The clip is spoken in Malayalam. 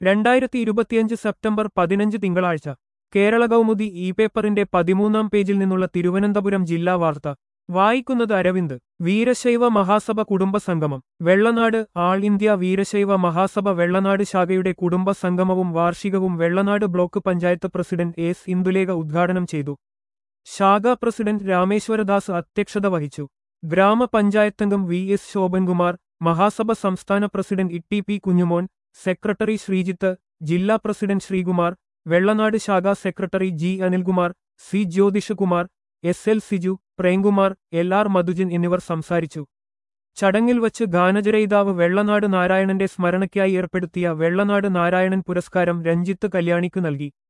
രണ്ടായിരത്തി ഇരുപത്തിയഞ്ച് സെപ്റ്റംബർ പതിനഞ്ച് തിങ്കളാഴ്ച കേരള കൗമുദി ഇ പേപ്പറിന്റെ പതിമൂന്നാം പേജിൽ നിന്നുള്ള തിരുവനന്തപുരം ജില്ലാ വാർത്ത വായിക്കുന്നത് അരവിന്ദ് വീരശൈവ മഹാസഭ കുടുംബ സംഗമം വെള്ളനാട് ആൾ ഇന്ത്യ വീരശൈവ മഹാസഭ വെള്ളനാട് ശാഖയുടെ കുടുംബ സംഗമവും വാർഷികവും Vellanad block panchayat president S Indulekha ഉദ്ഘാടനം ചെയ്തു ശാഖാ പ്രസിഡന്റ് രാമേശ്വരദാസ് അധ്യക്ഷത വഹിച്ചു ഗ്രാമപഞ്ചായത്തംഗം വി എസ് ശോഭൻകുമാർ മഹാസഭ സംസ്ഥാന president E P Kunjumon secretary Sreejith ജില്ലാ പ്രസിഡന്റ് ശ്രീകുമാർ വെള്ളനാട് ശാഖാ secretary G Anilkumar C Jyothishkumar S L Siju Premkumar L R Madhujan എന്നിവർ സംസാരിച്ചു ചടങ്ങിൽ വച്ച് ഗാനജരയിതാവ് വെള്ളനാട് നാരായണന്റെ സ്മരണയ്ക്കായി ഏർപ്പെടുത്തിയ വെള്ളനാട് നാരായണൻ പുരസ്കാരം രഞ്ജിത്ത് കല്യാണിക്കു നൽകി